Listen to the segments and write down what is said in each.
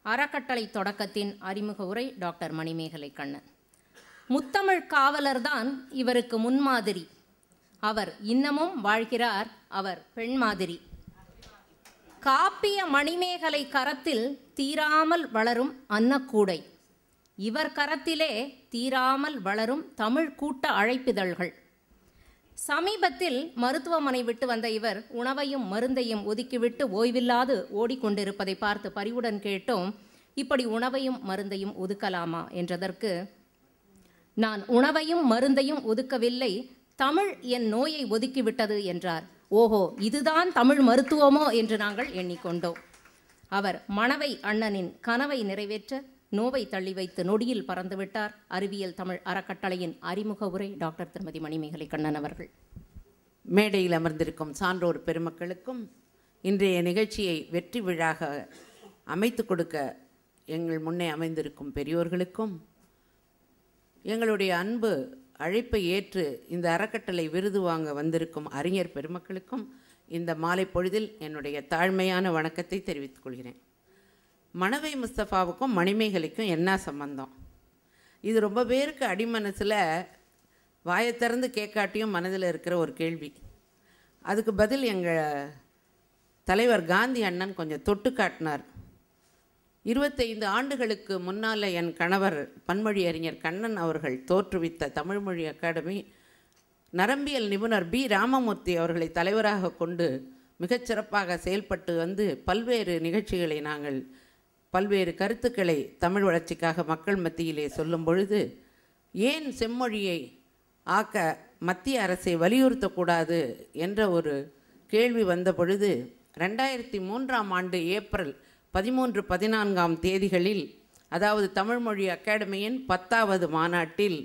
அறக்கட்டளை தொடக்கத்தின் அறிமுக உரை டாக்டர் மணிமேகலை கண்ணன் முத்தமிழ் காவலர்தான் இவருக்கு முன்மாதிரி அவர் இன்னமும் வாழ்கிறார் அவர் பெண் மாதிரி காப்பிய மணிமேகலை கரத்தில் தீராமல் வளரும் அன்னக்கூடை இவர் கரத்திலே தீராமல் வளரும் தமிழ் கூட்ட அழைப்பிதழ்கள் சமீபத்தில் மருத்துவமனை விட்டு வந்த இவர் உணவையும் மருந்தையும் ஒதுக்கிவிட்டு ஓய்வில்லாது ஓடிக்கொண்டிருப்பதை பார்த்து பரிவுடன் கேட்டோம் இப்படி உணவையும் மருந்தையும் ஒதுக்கலாமா என்றதற்கு நான் உணவையும் மருந்தையும் ஒதுக்கவில்லை தமிழ் என் நோயை ஒதுக்கிவிட்டது என்றார் ஓஹோ இதுதான் தமிழ் மருத்துவமோ என்று நாங்கள் எண்ணிக்கொண்டோம் அவர் மணவை அண்ணனின் கனவை நிறைவேற்ற நோவை தள்ளி வைத்து நொடியில் பறந்துவிட்டார் அறிவியல் தமிழ் அறக்கட்டளையின் அறிமுக உரை டாக்டர் திருமதி மணிமேகலை கண்ணன் அவர்கள் மேடையில் அமர்ந்திருக்கும் சான்றோர் பெருமக்களுக்கும் இன்றைய நிகழ்ச்சியை வெற்றி விழாக அமைத்து கொடுக்க எங்கள் முன்னே அமைந்திருக்கும் பெரியோர்களுக்கும் எங்களுடைய அன்பு அழைப்பை ஏற்று இந்த அறக்கட்டளை விருது வாங்க வந்திருக்கும் அறிஞர் பெருமக்களுக்கும் இந்த மாலை பொழுதில் என்னுடைய தாழ்மையான வணக்கத்தை தெரிவித்துக் கொள்கிறேன் மணவை முஸ்தஃபாவுக்கும் மணிமேகலைக்கும் என்ன சம்பந்தம் இது ரொம்ப பேருக்கு அடிமனசில் வாயை திறந்து கேட்காட்டியும் மனதில் இருக்கிற ஒரு கேள்வி அதுக்கு பதில் எங்கள் தலைவர் காந்தி அண்ணன் கொஞ்சம் தொட்டு காட்டினார் இருபத்தைந்து ஆண்டுகளுக்கு முன்னால் என் கணவர் பன்மொழி அறிஞர் கண்ணன் அவர்கள் தோற்றுவித்த தமிழ்மொழி அகாடமி நரம்பியல் நிபுணர் பி ராமமூர்த்தி அவர்களை தலைவராக கொண்டு மிகச்சிறப்பாக செயல்பட்டு வந்து பல்வேறு நிகழ்ச்சிகளை நாங்கள் பல்வேறு கருத்துக்களை தமிழ் வளர்ச்சிக்காக மக்கள் மத்தியிலே சொல்லும் பொழுது ஏன் செம்மொழியை ஆக்க மத்திய அரசை வலியுறுத்தக்கூடாது என்ற ஒரு கேள்வி வந்த பொழுது ரெண்டாயிரத்தி மூன்றாம் ஆண்டு ஏப்ரல் பதிமூன்று பதினான்காம் தேதிகளில் அதாவது தமிழ்மொழி அகாடமியின் பத்தாவது மாநாட்டில்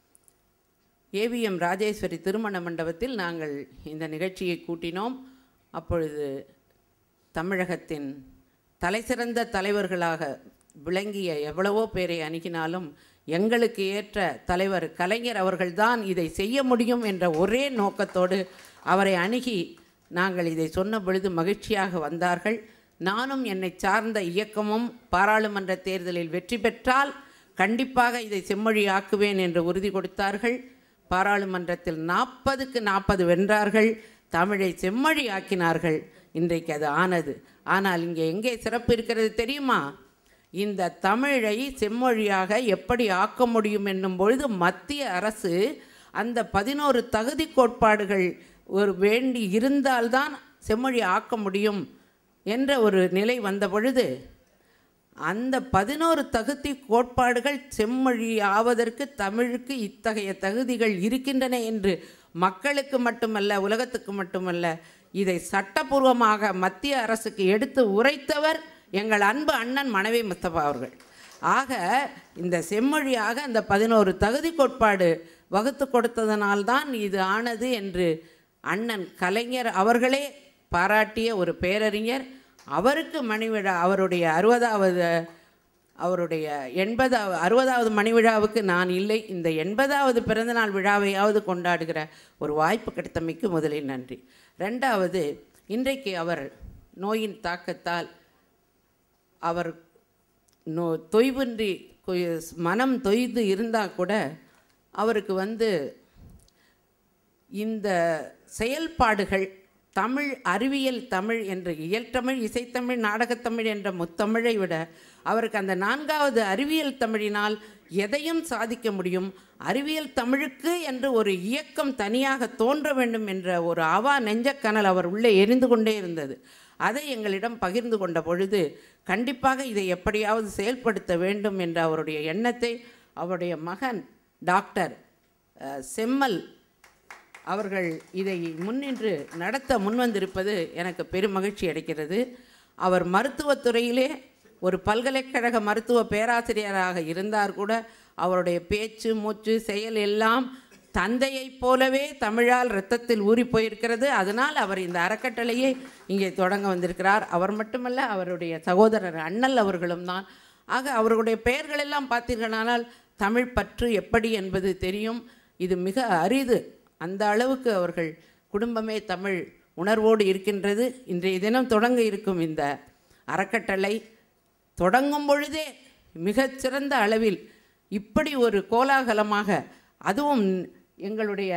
ஏவிஎம் ராஜேஸ்வரி திருமண மண்டபத்தில் நாங்கள் இந்த நிகழ்ச்சியை கூட்டினோம் அப்பொழுது தமிழகத்தின் தலைசிறந்த தலைவர்களாக விளங்கிய எவ்வளவோ பேரை அணுகினாலும் எங்களுக்கு ஏற்ற தலைவர் கலைஞர் அவர்கள்தான் இதை செய்ய முடியும் என்ற ஒரே நோக்கத்தோடு அவரை அணுகி நாங்கள் இதை சொன்ன பொழுது மகிழ்ச்சியாக வந்தார்கள் நானும் என்னை சார்ந்த இயக்கமும் பாராளுமன்ற தேர்தலில் வெற்றி பெற்றால் கண்டிப்பாக இதை செம்மொழி ஆக்குவேன் என்று உறுதி கொடுத்தார்கள் பாராளுமன்றத்தில் நாற்பதுக்கு நாற்பது வென்றார்கள் தமிழை செம்மொழி ஆக்கினார்கள் இன்றைக்கு அது ஆனது ஆனால் இங்கே எங்கே சிறப்பு இருக்கிறது தெரியுமா இந்த தமிழை செம்மொழியாக எப்படி ஆக்க முடியும் என்னும் பொழுது மத்திய அரசு அந்த பதினோரு தகுதி கோட்பாடுகள் ஒரு வேண்டி இருந்தால்தான் செம்மொழி ஆக்க முடியும் என்ற ஒரு நிலை வந்த பொழுது அந்த பதினோரு தகுதி கோட்பாடுகள் செம்மொழி ஆவதற்கு தமிழுக்கு இத்தகைய தகுதிகள் இருக்கின்றன என்று மக்களுக்கு மட்டுமல்ல உலகத்துக்கு மட்டுமல்ல இதை சட்டபூர்வமாக மத்திய அரசுக்கு எடுத்து உரைத்தவர் எங்கள் அன்பு அண்ணன் மனைவி முஸ்தபா அவர்கள் ஆக இந்த செம்மொழியாக அந்த பதினோரு தகுதி கோட்பாடு வகுத்து கொடுத்ததனால்தான் இது ஆனது என்று அண்ணன் கலைஞர் அவர்களே பாராட்டிய ஒரு பேரறிஞர் அவருக்கு மணிவிழா அவருடைய அறுபதாவது அவருடைய எண்பதாவது அறுபதாவது மணி விழாவுக்கு நான் இல்லை இந்த எண்பதாவது பிறந்தநாள் விழாவையாவது கொண்டாடுகிற ஒரு வாய்ப்பு கிடைத்தமைக்கு முதலில் நன்றி ரெண்டாவது இன்றைக்கு அவர் நோயின் தாக்கத்தால் அவர் நோ தொய்வின்றி கொய்- மனம் தொய்து இருந்தால் கூட அவருக்கு வந்து இந்த செயல்பாடுகள் தமிழ் அறிவியல் தமிழ் என்ற இயல்தமிழ் இசைத்தமிழ் நாடகத்தமிழ் என்ற முத்தமிழை விட அவருக்கு அந்த நான்காவது அறிவியல் தமிழினால் எதையும் சாதிக்க முடியும் அறிவியல் தமிழுக்கு என்று ஒரு இயக்கம் தனியாக தோன்ற வேண்டும் என்ற ஒரு அவா நெஞ்சக்கனல் அவர் உள்ளே எரிந்து கொண்டே இருந்தது அதை எங்களிடம் பகிர்ந்து கொண்ட பொழுது கண்டிப்பாக இதை எப்படியாவது செயல்படுத்த வேண்டும் என்ற அவருடைய எண்ணத்தை அவருடைய மகன் டாக்டர் அஹ், செம்மல் அவர்கள் இதை முன்னின்று நடத்த முன்வந்திருப்பது எனக்கு பெரும் மகிழ்ச்சி அளிக்கிறது அவர் மருத்துவத்துறையிலே ஒரு பல்கலைக்கழக மருத்துவ பேராசிரியராக இருந்தார் கூட அவருடைய பேச்சு மூச்சு செயல் எல்லாம் தந்தையைப் போலவே தமிழால் இரத்தத்தில் ஊறி போயிருக்கிறது அதனால் அவர் இந்த அறக்கட்டளையை இங்கே தொடங்க வந்திருக்கிறார் அவர் மட்டுமல்ல அவருடைய சகோதரர் அண்ணல் அவர்களும் தான் ஆக அவர்களுடைய பெயர்களெல்லாம் பார்த்தீர்களானால் தமிழ் பற்று எப்படி என்பது தெரியும் இது மிக அரிது அந்த அளவுக்கு அவர்கள் குடும்பமே தமிழ் உணர்வோடு இருக்கின்றது இன்றைய தினம் தொடங்க இருக்கும் இந்த அறக்கட்டளை தொடங்கும் பொழுதே மிகச்சிறந்த அளவில் இப்படி ஒரு கோலாகலமாக அதுவும் எங்களுடைய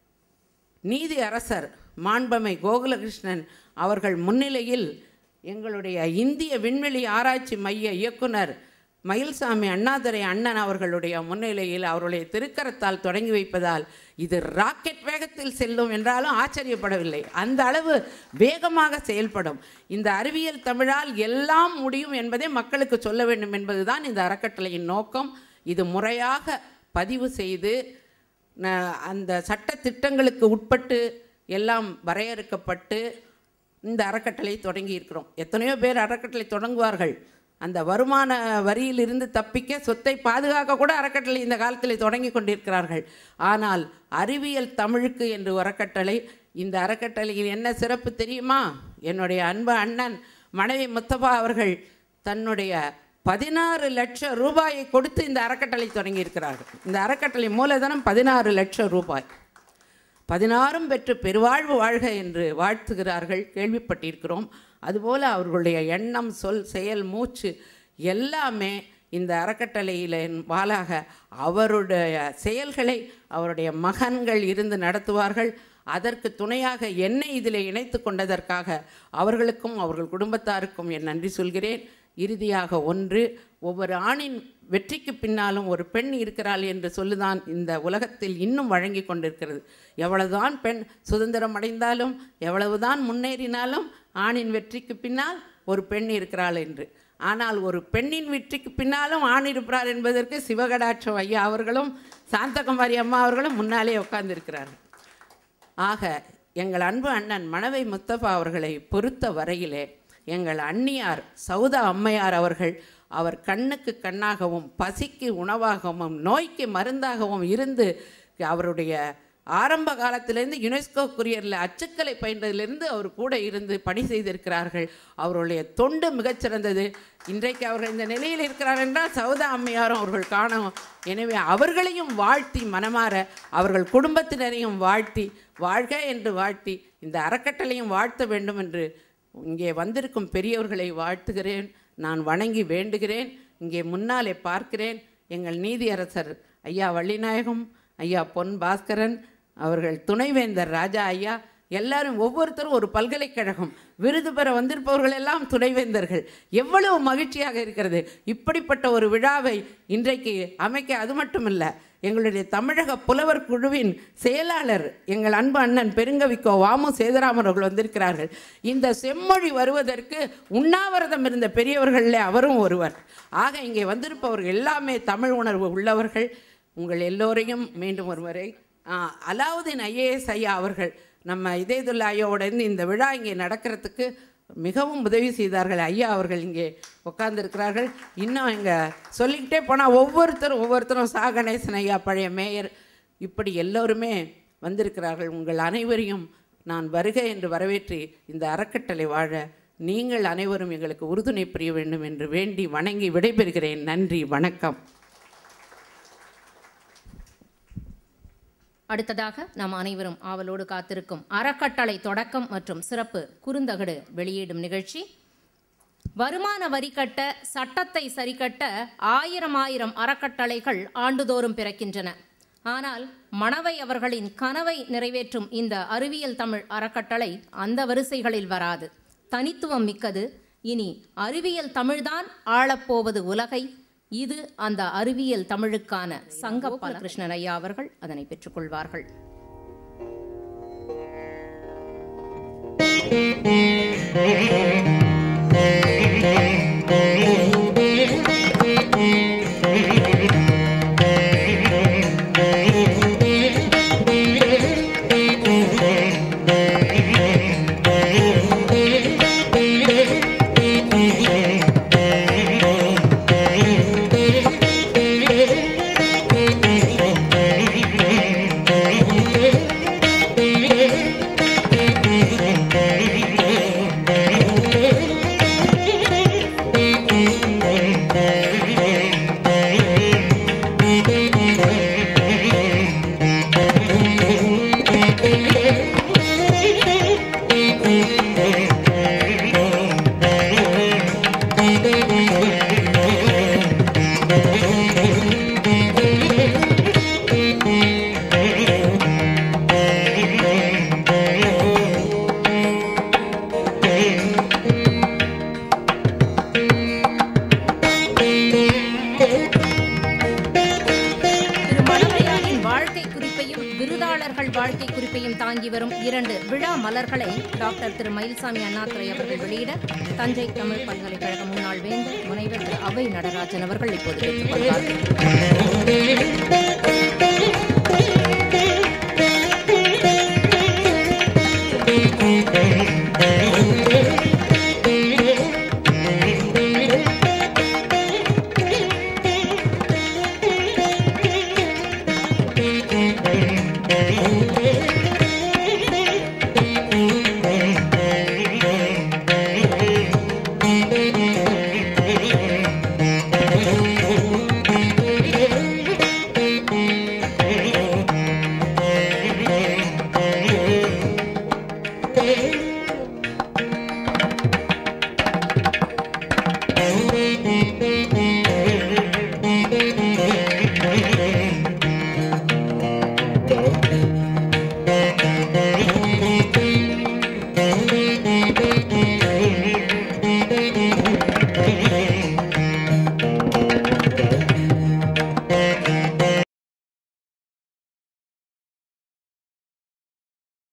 நீதி அரசர் மாண்பமை கோகுலகிருஷ்ணன் அவர்கள் முன்னிலையில் எங்களுடைய இந்திய விண்வெளி ஆராய்ச்சி மைய இயக்குனர் மயில்சாமி அண்ணாதுரை அண்ணன் அவர்களுடைய முன்னிலையில் அவருடைய திருக்கரத்தால் தொடங்கி வைப்பதால் இது ராக்கெட் வேகத்தில் செல்லும் என்றாலும் ஆச்சரியப்படவில்லை அந்த அளவு வேகமாக செயல்படும் இந்த அறிவியல் தமிழால் எல்லாம் முடியும் என்பதை மக்களுக்கு சொல்ல வேண்டும் என்பதுதான் இந்த அறக்கட்டளையின் நோக்கம் இது முறையாக பதிவு செய்து ந- அந்த சட்ட திட்டங்களுக்கு உட்பட்டு எல்லாம் வரையறுக்கப்பட்டு இந்த அறக்கட்டளை தொடங்கி இருக்கிறோம் எத்தனையோ பேர் அறக்கட்டளை தொடங்குவார்கள் அந்த வருமான வரியிலிருந்து தப்பிக்க சொத்தை பாதுகாக்க கூட அறக்கட்டளை இந்த காலத்தில் தொடங்கி கொண்டிருக்கிறார்கள் ஆனால் அறிவியல் தமிழுக்கு என்று ஒரு அறக்கட்டளை இந்த அறக்கட்டளையில் என்ன சிறப்பு தெரியுமா என்னுடைய அன்பு அண்ணன் மனைவி முத்தபா அவர்கள் தன்னுடைய பதினாறு லட்சம் ரூபாயை கொடுத்து இந்த அறக்கட்டளை தொடங்கியிருக்கிறார்கள் இந்த அறக்கட்டளை மூலதனம் பதினாறு லட்சம் ரூபாய் பதினாறும் பெற்று பெருவாழ்வு வாழ்க என்று வாழ்த்துகிறார்கள் கேள்விப்பட்டிருக்கிறோம் அதுபோல் அவர்களுடைய எண்ணம் சொல் செயல் மூச்சு எல்லாமே இந்த அறக்கட்டளையில் வாளாக அவருடைய செயல்களை அவருடைய மகன்கள் இருந்து நடத்துவார்கள் அதற்கு துணையாக என்னை இதில் இணைத்து கொண்டதற்காக அவர்களுக்கும் அவர்கள் குடும்பத்தாருக்கும் என் நன்றி சொல்கிறேன் இறுதியாக ஒன்று ஒவ்வொரு ஆணின் வெற்றிக்கு பின்னாலும் ஒரு பெண் இருக்கிறாள் என்று சொல்லுதான் இந்த உலகத்தில் இன்னும் வழங்கி கொண்டிருக்கிறது எவ்வளவுதான் பெண் சுதந்திரம் அடைந்தாலும் எவ்வளவுதான் முன்னேறினாலும் ஆணின் வெற்றிக்கு பின்னால் ஒரு பெண் இருக்கிறாள் என்று ஆனால் ஒரு பெண்ணின் வெற்றிக்கு பின்னாலும் ஆண் இருப்பார் என்பதற்கு சிவகடாட்சம் ஐயா அவர்களும் சாந்தகுமாரி அம்மா அவர்களும் முன்னாலே உட்கார்ந்திருக்கிறார்கள் ஆக எங்கள் அன்பு அண்ணன் மணவை முத்தபா அவர்களை பொறுத்த வரையிலே எங்கள் அண்ணியார் சௌதா அம்மையார் அவர்கள் அவர் கண்ணுக்கு கண்ணாகவும் பசிக்கு உணவாகவும் நோய்க்கு மருந்தாகவும் இருந்து அவருடைய ஆரம்ப காலத்திலிருந்து யுனெஸ்கோ குரியரில் அச்சுக்கலை பயின்றதிலிருந்து அவர் கூட இருந்து பணி செய்திருக்கிறார்கள் அவருடைய தொண்டு மிகச்சிறந்தது இன்றைக்கு அவர்கள் இந்த நிலையில் இருக்கிறார் என்றால் சௌதா அம்மையாரும் அவர்கள் காணும் எனவே அவர்களையும் வாழ்த்தி மனமாற அவர்கள் குடும்பத்தினரையும் வாழ்த்தி வாழ்க என்று வாழ்த்தி இந்த அறக்கட்டளையும் வாழ்த்த வேண்டும் என்று இங்கே வந்திருக்கும் பெரியவர்களை வாழ்த்துகிறேன் நான் வணங்கி வேண்டுகிறேன் இங்கே முன்னாலே பார்க்கிறேன் எங்கள் நீதியரசர் ஐயா வள்ளிநாயகம் ஐயா பொன் பாஸ்கரன் அவர்கள் துணைவேந்தர் ராஜா ஐயா எல்லாரும் ஒவ்வொருத்தரும் ஒரு பல்கலைக்கழகம் விருது பெற வந்திருப்பவர்கள் எல்லாம் துணைவேந்தர்கள் எவ்வளவு மகிழ்ச்சியாக இருக்கிறது இப்படிப்பட்ட ஒரு விழாவை இன்றைக்கு அமைக்க அது மட்டுமல்ல எங்களுடைய தமிழக புலவர் குழுவின் செயலாளர் எங்கள் அன்பு அண்ணன் பெருங்கவிக்கோ வாமு சேதராமன் அவர்கள் வந்திருக்கிறார்கள் இந்த செம்மொழி வருவதற்கு உண்ணாவிரதம் இருந்த பெரியவர்களில் அவரும் ஒருவர் ஆக இங்கே வந்திருப்பவர்கள் எல்லாமே தமிழ் உணர்வு உள்ளவர்கள் உங்கள் எல்லோரையும் மீண்டும் ஒருமுறை ஆ, அலாவுதீன் ஐஏஎஸ் ஐயா அவர்கள் நம்ம இதயதுல்லா ஐயாவோட இருந்து இந்த விழா இங்கே நடக்கிறதுக்கு மிகவும் உதவி செய்தார்கள் ஐயா அவர்கள் இங்கே உட்கார்ந்திருக்கிறார்கள் இன்னும் இங்கே சொல்லிக்கிட்டே போனால் ஒவ்வொருத்தரும் ஒவ்வொருத்தரும் சா கணேசன் ஐயா பழைய மேயர் இப்படி எல்லோருமே வந்திருக்கிறார்கள் உங்கள் அனைவரையும் நான் வருக என்று வரவேற்றி இந்த அறக்கட்டளை வாழ நீங்கள் அனைவரும் எங்களுக்கு உறுதுணை புரிய வேண்டும் என்று வேண்டி வணங்கி விடைபெறுகிறேன் நன்றி வணக்கம் அடுத்ததாக நாம் அனைவரும் ஆவலோடு காத்திருக்கும் அறக்கட்டளை தொடக்கம் மற்றும் சிறப்பு குறுந்தகடு வெளியிடும் நிகழ்ச்சி வருமான வரி கட்ட சட்டத்தை சரிக்கட்ட ஆயிரம் ஆயிரம் அறக்கட்டளைகள் ஆண்டுதோறும் பிறக்கின்றன ஆனால் மணவை அவர்களின் கனவை நிறைவேற்றும் இந்த அறிவியல் தமிழ் அறக்கட்டளை அந்த வரிசைகளில் வராது தனித்துவம் மிக்கது இனி அறிவியல் தமிழ்தான் ஆளப்போவது உலகை இது அந்த அறிவியல் தமிழுக்கான சங்கப்பால கிருஷ்ணன் ஐயா அவர்கள் அதனை பெற்றுக்கொள்வார்கள் Thank you. எழுத்தாளர்கள் வாழ்க்கை குறிப்பையும் தாங்கி வரும் இரண்டு விழா மலர்களை டாக்டர் திரு மயில்சாமி அண்ணாதுரை அவர்கள் வெளியிட தஞ்சை தமிழ் பல்கலைக்கழக முன்னாள் வேந்தர் முனைவர் திரு அவை நடராஜன் அவர்கள் இப்போது பெற்றுக் கொள்வார்கள்